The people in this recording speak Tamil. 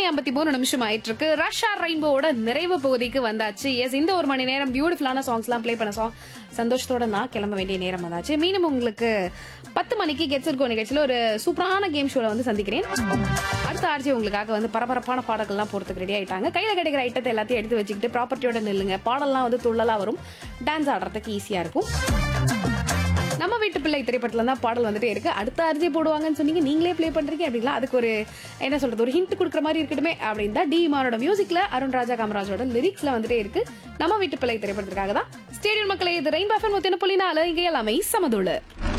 ஐம்பத்தி மூணு நிமிஷம் ஆயிட்டு இருக்கு ரஷ்யா ரெயின்போவோட நிறைவு பகுதிக்கு வந்தாச்சு எஸ் இந்த ஒரு மணி நேரம் பியூட்டிஃபுல்லான சாங்ஸ்லாம் ப்ளே பண்ண சாங் சந்தோஷத்தோட நான் கிளம்ப வேண்டிய நேரம் வந்தாச்சு மீண்டும் உங்களுக்கு பத்து மணிக்கு கெட்ஸ் இருக்கோ நிகழ்ச்சியில் ஒரு சூப்பரான கேம் ஷோல வந்து சந்திக்கிறேன் அடுத்த ஆர்ஜி உங்களுக்காக வந்து பரபரப்பான பாடல்கள்லாம் போறதுக்கு ரெடி ஆயிட்டாங்க கையில கிடைக்கிற ஐட்டத்தை எல்லாத்தையும் எடுத்து வச்சுக்கிட்டு ப்ராப்பர்ட்டியோட நில்லுங்க பாடல்லாம் வந்து துள்ளலா வரும் டான்ஸ் ஆடுறதுக்கு ஈஸியா இருக்கும் நம்ம வீட்டு பிள்ளை திரைப்படத்துல தான் பாடல் வந்துட்டே இருக்கு அடுத்த அரிசி போடுவாங்கன்னு சொன்னீங்க நீங்களே ப்ளே பண்றீங்க அப்படிங்களா அதுக்கு ஒரு என்ன சொல்றது ஒரு ஹிண்ட் கொடுக்குற மாதிரி இருக்கட்டுமே அப்படின்னு தான் டி மாரோட மியூசிக்ல அருண் ராஜா காமராஜோட லிரிக்ஸ்ல வந்துட்டே இருக்கு நம்ம வீட்டு பிள்ளை திரைப்படத்திற்காக தான் ஸ்டேடியம் மக்களே இது ரெயின் பஃபன் முத்தின புள்ளினால இங்கே எல்லாமே சமதுள்ள